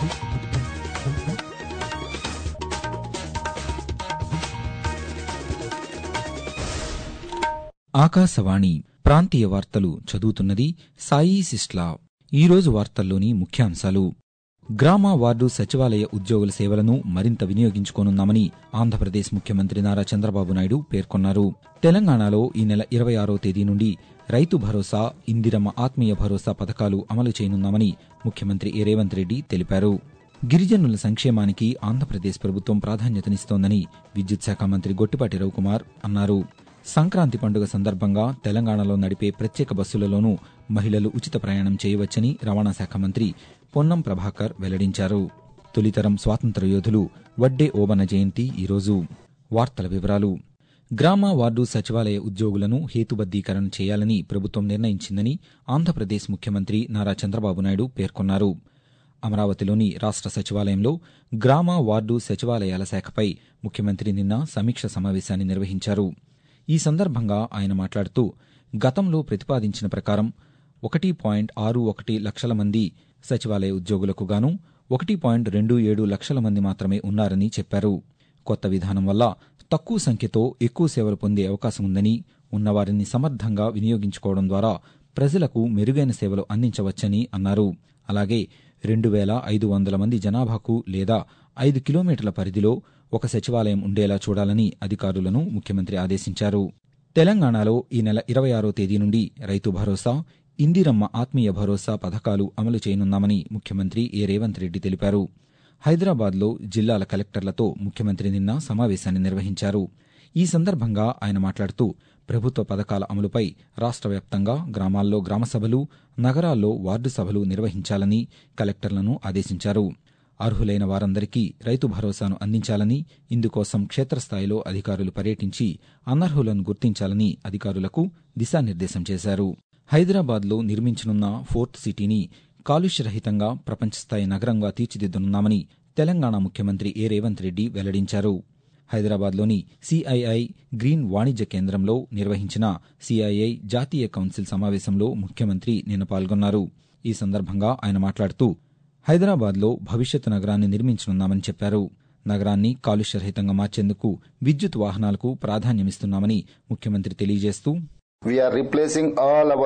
ఆకాశవాణి ప్రాంతీయ వార్తలు చదువుతున్నది సాయి సిస్లా ఈరోజు వార్తల్లోని ముఖ్యాంశాలు గ్రామ వార్డు సచివాలయ ఉద్యోగుల సేవలను మరింత వినియోగించుకోనున్నామని ఆంధ్రప్రదేశ్ ముఖ్యమంత్రి నారా చంద్రబాబు నాయుడు పేర్కొన్నారు తెలంగాణలో ఈ నెల ఇరవై ఆరో తేదీ నుండి రైతు భరోసా ఇందిరమ్మ ఆత్మీయ భరోసా పథకాలు అమలు చేయనున్నామని ముఖ్యమంత్రి ఏ రేవంత్ రెడ్డి తెలిపారు గిరిజనుల సంక్షేమానికి ఆంధ్రప్రదేశ్ ప్రభుత్వం ప్రాధాన్యతనిస్తోందని విద్యుత్ శాఖ మంత్రి గొట్టిపాటి రవికుమార్ అన్నారు సంక్రాంతి పండుగ సందర్భంగా తెలంగాణలో నడిపే ప్రత్యేక బస్సులలోనూ మహిళలు ఉచిత ప్రయాణం చేయవచ్చని రవాణా శాఖ మంత్రి పొన్నం ప్రభాకర్ వెల్లడించారు తొలితరం స్వాతంత్ర యోధులు వడ్డే ఓబన్న జయంతి ఈరోజు వార్తల వివరాలు గ్రామ వార్డు సచివాలయ ఉద్యోగులను హేతుబద్దీకరణ చేయాలని ప్రభుత్వం నిర్ణయించిందని ఆంధ్రప్రదేశ్ ముఖ్యమంత్రి నారా చంద్రబాబు నాయుడు పేర్కొన్నారు అమరావతిలోని రాష్ట సచివాలయంలో గ్రామ వార్డు సచివాలయాల శాఖపై ముఖ్యమంత్రి నిన్న సమీక్ష సమావేశాన్ని నిర్వహించారు ఈ సందర్భంగా ఆయన మాట్లాడుతూ గతంలో ప్రతిపాదించిన ప్రకారం ఒకటి పాయింట్ ఆరు ఒకటి లక్షల మంది సచివాలయ ఉద్యోగులకు గాను ఒకటి పాయింట్ రెండు ఏడు లక్షల మంది మాత్రమే ఉన్నారని చెప్పారు కొత్త విధానం వల్ల తక్కువ సంఖ్యతో ఎక్కువ సేవలు పొందే అవకాశం ఉందని ఉన్నవారిని సమర్థంగా వినియోగించుకోవడం ద్వారా ప్రజలకు మెరుగైన సేవలు అందించవచ్చని అన్నారు అలాగే రెండు వేల ఐదు వందల మంది జనాభాకు లేదా ఐదు కిలోమీటర్ల పరిధిలో ఒక సచివాలయం ఉండేలా చూడాలని అధికారులను ముఖ్యమంత్రి ఆదేశించారు తెలంగాణలో ఈ నెల ఇరవై ఆరో తేదీ నుండి రైతు భరోసా ఇందిరమ్మ ఆత్మీయ భరోసా పథకాలు అమలు చేయనున్నామని ముఖ్యమంత్రి ఏ రేవంత్ రెడ్డి తెలిపారు హైదరాబాద్లో జిల్లాల కలెక్టర్లతో ముఖ్యమంత్రి నిన్న సమావేశాన్ని నిర్వహించారు ఈ సందర్భంగా ఆయన మాట్లాడుతూ ప్రభుత్వ పథకాల అమలుపై రాష్ట్ర వ్యాప్తంగా గ్రామాల్లో గ్రామసభలు నగరాల్లో వార్డు సభలు నిర్వహించాలని కలెక్టర్లను ఆదేశించారు అర్హులైన వారందరికీ రైతు భరోసాను అందించాలని ఇందుకోసం క్షేత్రస్థాయిలో అధికారులు పర్యటించి అనర్హులను గుర్తించాలని అధికారులకు దిశానిర్దేశం చేశారు హైదరాబాద్లో నిర్మించనున్న ఫోర్త్ సిటీని కాలుష్యరహితంగా ప్రపంచస్థాయి నగరంగా తీర్చిదిద్దనున్నామని తెలంగాణ ముఖ్యమంత్రి ఏ రేవంత్ రెడ్డి వెల్లడించారు హైదరాబాద్లోని సిఐఐ గ్రీన్ వాణిజ్య కేంద్రంలో నిర్వహించిన సిఐఐ జాతీయ కౌన్సిల్ సమావేశంలో ముఖ్యమంత్రి నిన్న పాల్గొన్నారు ఈ సందర్భంగా ఆయన మాట్లాడుతూ హైదరాబాద్లో భవిష్యత్తు నగరాన్ని నిర్మించనున్నామని చెప్పారు నగరాన్ని కాలుష్యరహితంగా మార్చేందుకు విద్యుత్ వాహనాలకు ప్రాధాన్యమిస్తున్నామని ముఖ్యమంత్రి తెలియజేస్తూ We are replacing all our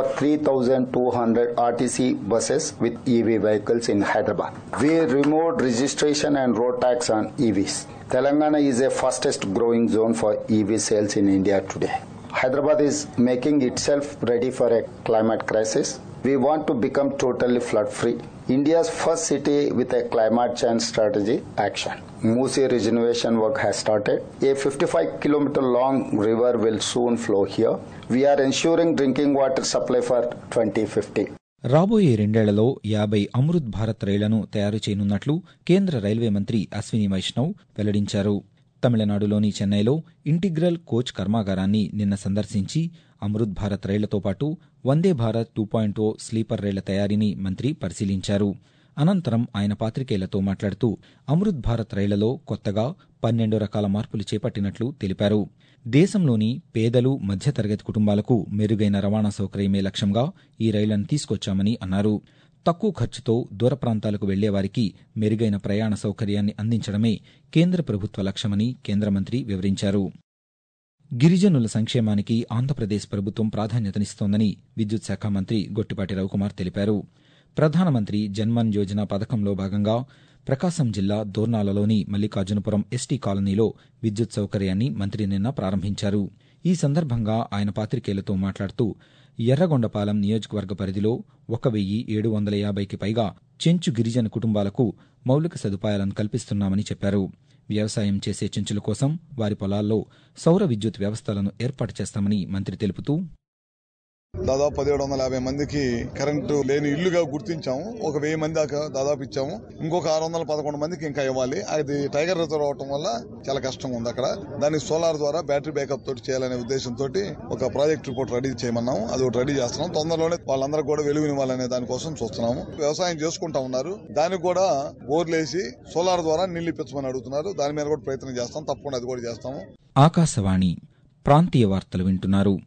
3,200 RTC buses with EV vehicles in Hyderabad. We removed registration and road tax on EVs. Telangana is the fastest growing zone for EV sales in India today. Hyderabad is making itself ready for a climate crisis. We want to become totally flood free. India's first city with a climate change strategy action. Musi regeneration work has started. A 55 kilometer long river will soon flow here. We are ensuring drinking water supply for 2050. రాబోయే రెండేళ్లలో యాభై అమృత్ భారత్ రైళ్లను తయారు చేయనున్నట్లు కేంద్ర railway మంత్రి అశ్విని వైష్ణవ్ వెల్లడించారు తమిళనాడులోని చెన్నైలో ఇంటిగ్రల్ కోచ్ కర్మాగారాన్ని నిన్న సందర్శించి అమృత్ భారత్ రైళ్లతో పాటు Vande Bharat two point O sleeper రైళ్ల తయారీని మంత్రి పరిశీలించారు అనంతరం ఆయన పాతికేయులతో మాట్లాడుతూ అమృత్ భారత్ రైళ్లలో కొత్తగా పన్నెండు రకాల మార్పులు చేపట్టినట్లు తెలిపారు దేశంలోని పేదలు మధ్యతరగతి కుటుంబాలకు మెరుగైన రవాణా సౌకర్యమే లక్ష్యంగా ఈ రైళ్లను తీసుకొచ్చామని అన్నారు తక్కువ ఖర్చుతో దూర ప్రాంతాలకు వెళ్లేవారికి మెరుగైన ప్రయాణ సౌకర్యాన్ని అందించడమే కేంద్ర ప్రభుత్వ లక్ష్యమని కేంద్ర మంత్రి వివరించారు గిరిజనుల సంక్షేమానికి ఆంధ్రప్రదేశ్ ప్రభుత్వం ప్రాధాన్యతనిస్తోందని విద్యుత్ శాఖ మంత్రి గొట్టిపాటి రవికుమార్ తెలిపారు ప్రధానమంత్రి జన్మన్ యోజన పథకంలో భాగంగా ప్రకాశం జిల్లా దోర్నాలలోని మల్లికార్జునపురం ఎస్టీ కాలనీలో విద్యుత్ సౌకర్యాన్ని మంత్రి నిన్న ప్రారంభించారు ఈ సందర్భంగా ఆయన పాతికేయులతో మాట్లాడుతూ ఎర్రగొండపాలెం నియోజకవర్గ పరిధిలో ఒక వెయ్యి ఏడు వందల యాభైకి పైగా చెంచు గిరిజన కుటుంబాలకు మౌలిక సదుపాయాలను కల్పిస్తున్నామని చెప్పారు వ్యవసాయం చేసే చెంచుల కోసం వారి పొలాల్లో సౌర విద్యుత్ వ్యవస్థలను ఏర్పాటు చేస్తామని మంత్రి తెలుపుతూ దాదాపు పదిహేడు వందల యాభై మందికి కరెంటు లేని ఇల్లుగా గుర్తించాము ఒక వెయ్యి మంది దాకా దాదాపు ఇచ్చాము ఇంకొక ఆరు వందల పదకొండు మందికి ఇంకా ఇవ్వాలి అది టైగర్ రిజర్వ్ అవటం వల్ల చాలా కష్టంగా ఉంది అక్కడ దానికి సోలార్ ద్వారా బ్యాటరీ బ్యాకప్ తోటి చేయాలనే ఉద్దేశంతో ఒక ప్రాజెక్ట్ రిపోర్ట్ రెడీ చేయమన్నాము అది ఒకటి రెడీ చేస్తున్నాం తొందరలోనే వాళ్ళందరూ కూడా వెలుగునివ్వాలనే దానికోసం చూస్తున్నాము వ్యవసాయం చేసుకుంటా ఉన్నారు దానికి కూడా బోర్లేసి సోలార్ ద్వారా నీళ్లు ఇప్పించమని అడుగుతున్నారు దాని మీద కూడా ప్రయత్నం చేస్తాం తప్పకుండా అది కూడా చేస్తాము ఆకాశవాణి ప్రాంతీయ వార్తలు వింటున్నారు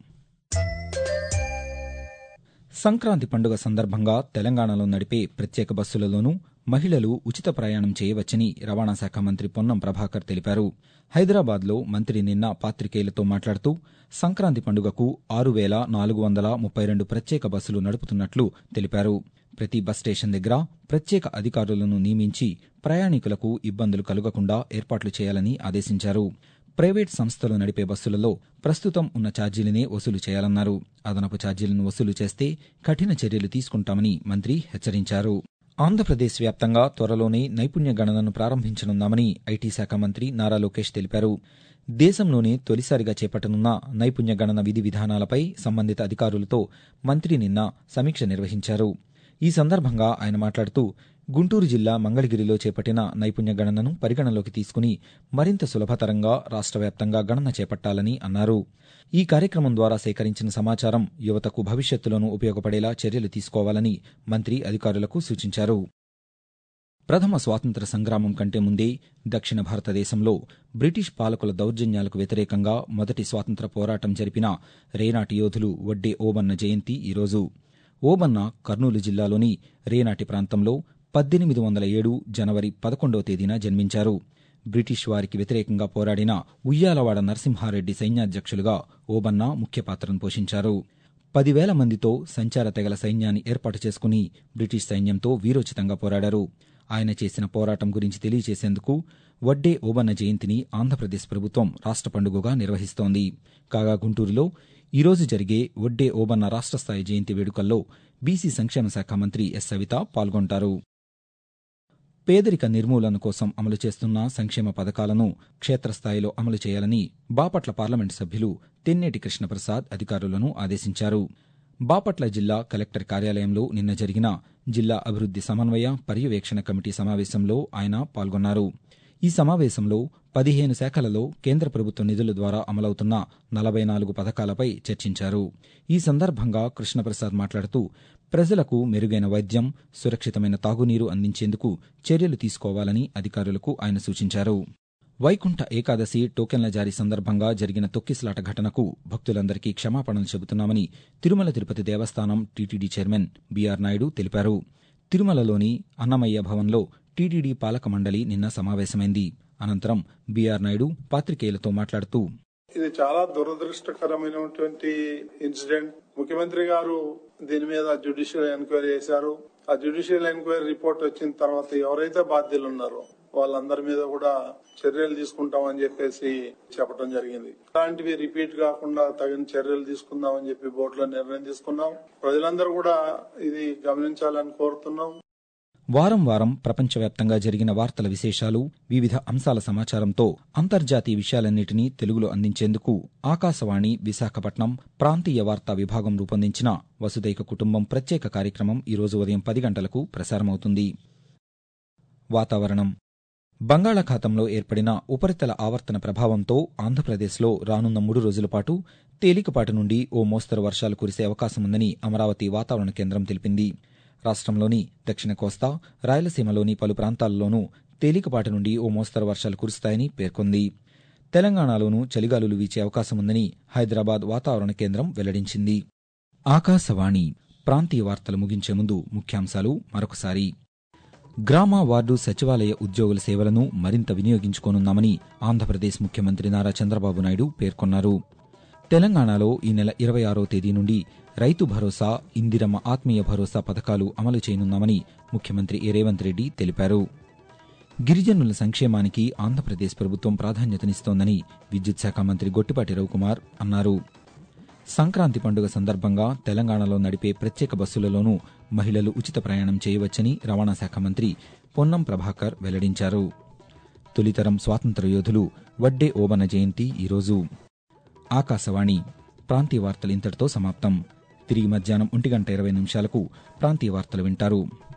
సంక్రాంతి పండుగ సందర్భంగా తెలంగాణలో నడిపే ప్రత్యేక బస్సులలోనూ మహిళలు ఉచిత ప్రయాణం చేయవచ్చని రవాణా శాఖ మంత్రి పొన్నం ప్రభాకర్ తెలిపారు హైదరాబాద్లో మంత్రి నిన్న పాతికేయులతో మాట్లాడుతూ సంక్రాంతి పండుగకు ఆరు వేల నాలుగు వందల ముప్పై రెండు ప్రత్యేక బస్సులు నడుపుతున్నట్లు తెలిపారు ప్రతి బస్ స్టేషన్ దగ్గర ప్రత్యేక అధికారులను నియమించి ప్రయాణికులకు ఇబ్బందులు కలుగకుండా ఏర్పాట్లు చేయాలని ఆదేశించారు ప్రైవేట్ సంస్థలు నడిపే బస్సులలో ప్రస్తుతం ఉన్న ఛార్జీలనే వసూలు చేయాలన్నారు అదనపు ఛార్జీలను వసూలు చేస్తే కఠిన చర్యలు తీసుకుంటామని మంత్రి హెచ్చరించారు ఆంధ్రప్రదేశ్ వ్యాప్తంగా త్వరలోనే నైపుణ్య గణనను ప్రారంభించనున్నామని ఐటీ శాఖ మంత్రి నారా లోకేష్ తెలిపారు దేశంలోనే తొలిసారిగా చేపట్టనున్న నైపుణ్య గణన విధి విధానాలపై సంబంధిత అధికారులతో మంత్రి నిన్న సమీక్ష నిర్వహించారు ఈ సందర్భంగా ఆయన మాట్లాడుతూ గుంటూరు జిల్లా మంగళగిరిలో చేపట్టిన నైపుణ్య గణనను పరిగణలోకి తీసుకుని మరింత సులభతరంగా రాష్ట్ర వ్యాప్తంగా గణన చేపట్టాలని అన్నారు ఈ కార్యక్రమం ద్వారా సేకరించిన సమాచారం యువతకు భవిష్యత్తులోనూ ఉపయోగపడేలా చర్యలు తీసుకోవాలని మంత్రి అధికారులకు సూచించారు ప్రథమ స్వాతంత్ర సంగ్రామం కంటే ముందే దక్షిణ భారతదేశంలో బ్రిటిష్ పాలకుల దౌర్జన్యాలకు వ్యతిరేకంగా మొదటి స్వాతంత్ర పోరాటం జరిపిన రేనాటి యోధులు వడ్డే ఓబన్న జయంతి ఈరోజు ఓబన్న కర్నూలు జిల్లాలోని రేనాటి ప్రాంతంలో పద్దెనిమిది వందల ఏడు జనవరి పదకొండవ తేదీన జన్మించారు బ్రిటిష్ వారికి వ్యతిరేకంగా పోరాడిన ఉయ్యాలవాడ నరసింహారెడ్డి సైన్యాధ్యక్షులుగా ఓబన్న ముఖ్య పాత్రను పోషించారు పదివేల మందితో సంచార తెగల సైన్యాన్ని ఏర్పాటు చేసుకుని బ్రిటిష్ సైన్యంతో వీరోచితంగా పోరాడారు ఆయన చేసిన పోరాటం గురించి తెలియజేసేందుకు వడ్డే ఓబన్న జయంతిని ఆంధ్రప్రదేశ్ ప్రభుత్వం రాష్ట్ర పండుగగా నిర్వహిస్తోంది కాగా గుంటూరులో ఈరోజు జరిగే వడ్డే ఓబన్న రాష్ట్ర స్థాయి జయంతి వేడుకల్లో బీసీ సంక్షేమ శాఖ మంత్రి ఎస్ సవిత పాల్గొంటారు పేదరిక నిర్మూలన కోసం అమలు చేస్తున్న సంక్షేమ పథకాలను క్షేత్రస్థాయిలో అమలు చేయాలని బాపట్ల పార్లమెంటు సభ్యులు తెన్నేటి కృష్ణప్రసాద్ అధికారులను ఆదేశించారు బాపట్ల జిల్లా కలెక్టర్ కార్యాలయంలో నిన్న జరిగిన జిల్లా అభివృద్ది సమన్వయ పర్యవేక్షణ కమిటీ సమావేశంలో ఆయన పాల్గొన్నారు ఈ సమావేశంలో పదిహేను శాఖలలో కేంద్ర ప్రభుత్వ నిధుల ద్వారా అమలవుతున్న నలభై నాలుగు పథకాలపై చర్చించారు ఈ సందర్భంగా కృష్ణప్రసాద్ మాట్లాడుతూ ప్రజలకు మెరుగైన వైద్యం సురక్షితమైన తాగునీరు అందించేందుకు చర్యలు తీసుకోవాలని అధికారులకు ఆయన సూచించారు వైకుంఠ ఏకాదశి టోకెన్ల జారీ సందర్భంగా జరిగిన తొక్కిసలాట ఘటనకు భక్తులందరికీ క్షమాపణలు చెబుతున్నామని తిరుమల తిరుపతి దేవస్థానం టీటీడీ చైర్మన్ బీఆర్ నాయుడు తెలిపారు తిరుమలలోని అన్నమయ్య భవన్లో టీటీడీ పాలక మండలి నిన్న సమావేశమైంది అనంతరం బీఆర్ నాయుడు పాత్రికేయులతో మాట్లాడుతూ ఇది చాలా దురదృష్టకరమైనటువంటి ఇన్సిడెంట్ ముఖ్యమంత్రి గారు దీని మీద జ్యుడిషియల్ ఎంక్వైరీ చేశారు ఆ జ్యుడిషియల్ ఎంక్వైరీ రిపోర్ట్ వచ్చిన తర్వాత ఎవరైతే బాధ్యులు ఉన్నారో వాళ్ళందరి మీద కూడా చర్యలు తీసుకుంటామని చెప్పేసి చెప్పడం జరిగింది అలాంటివి రిపీట్ కాకుండా తగిన చర్యలు తీసుకుందామని చెప్పి బోర్డులో నిర్ణయం తీసుకున్నాం ప్రజలందరూ కూడా ఇది గమనించాలని కోరుతున్నాం వారం వారం ప్రపంచవ్యాప్తంగా జరిగిన వార్తల విశేషాలు వివిధ అంశాల సమాచారంతో అంతర్జాతీయ విషయాలన్నింటినీ తెలుగులో అందించేందుకు ఆకాశవాణి విశాఖపట్నం ప్రాంతీయ వార్తా విభాగం రూపొందించిన వసుదైక కుటుంబం ప్రత్యేక కార్యక్రమం ఈరోజు ఉదయం పది గంటలకు ప్రసారమవుతుంది వాతావరణం బంగాళాఖాతంలో ఏర్పడిన ఉపరితల ఆవర్తన ప్రభావంతో ఆంధ్రప్రదేశ్లో రానున్న మూడు రోజుల పాటు తేలికపాటి నుండి ఓ మోస్తరు వర్షాలు కురిసే అవకాశముందని అమరావతి వాతావరణ కేంద్రం తెలిపింది రాష్ట్రంలోని దక్షిణ కోస్తా రాయలసీమలోని పలు ప్రాంతాల్లోనూ తేలికపాటి నుండి ఓ మోస్తరు వర్షాలు కురుస్తాయని పేర్కొంది తెలంగాణలోనూ చలిగాలులు వీచే అవకాశముందని హైదరాబాద్ వాతావరణ కేంద్రం వెల్లడించింది ఆకాశవాణి ప్రాంతీయ వార్తలు ముగించే ముందు ముఖ్యాంశాలు మరొకసారి గ్రామ వార్డు సచివాలయ ఉద్యోగుల సేవలను మరింత వినియోగించుకోనున్నామని ఆంధ్రప్రదేశ్ ముఖ్యమంత్రి నారా చంద్రబాబు నాయుడు పేర్కొన్నారు తెలంగాణలో ఈ నెల ఇరవై ఆరో తేదీ నుండి రైతు భరోసా ఇందిరమ్మ ఆత్మీయ భరోసా పథకాలు అమలు చేయనున్నామని ముఖ్యమంత్రి ఏ రేవంత్ రెడ్డి తెలిపారు గిరిజనుల సంక్షేమానికి ఆంధ్రప్రదేశ్ ప్రభుత్వం ప్రాధాన్యతనిస్తోందని విద్యుత్ శాఖ మంత్రి గొట్టిపాటి రవికుమార్ అన్నారు సంక్రాంతి పండుగ సందర్భంగా తెలంగాణలో నడిపే ప్రత్యేక బస్సులలోనూ మహిళలు ఉచిత ప్రయాణం చేయవచ్చని రవాణా శాఖ మంత్రి పొన్నం ప్రభాకర్ వెల్లడించారు తొలితరం స్వాతంత్ర యోధులు వడ్డే ఓబన్న జయంతి ఈరోజు ఆకాశవాణి ప్రాంతీయ వార్తలు ఇంతటితో సమాప్తం తిరిగి మధ్యాహ్నం ఒంటి గంట ఇరవై నిమిషాలకు ప్రాంతీయ వార్తలు వింటారు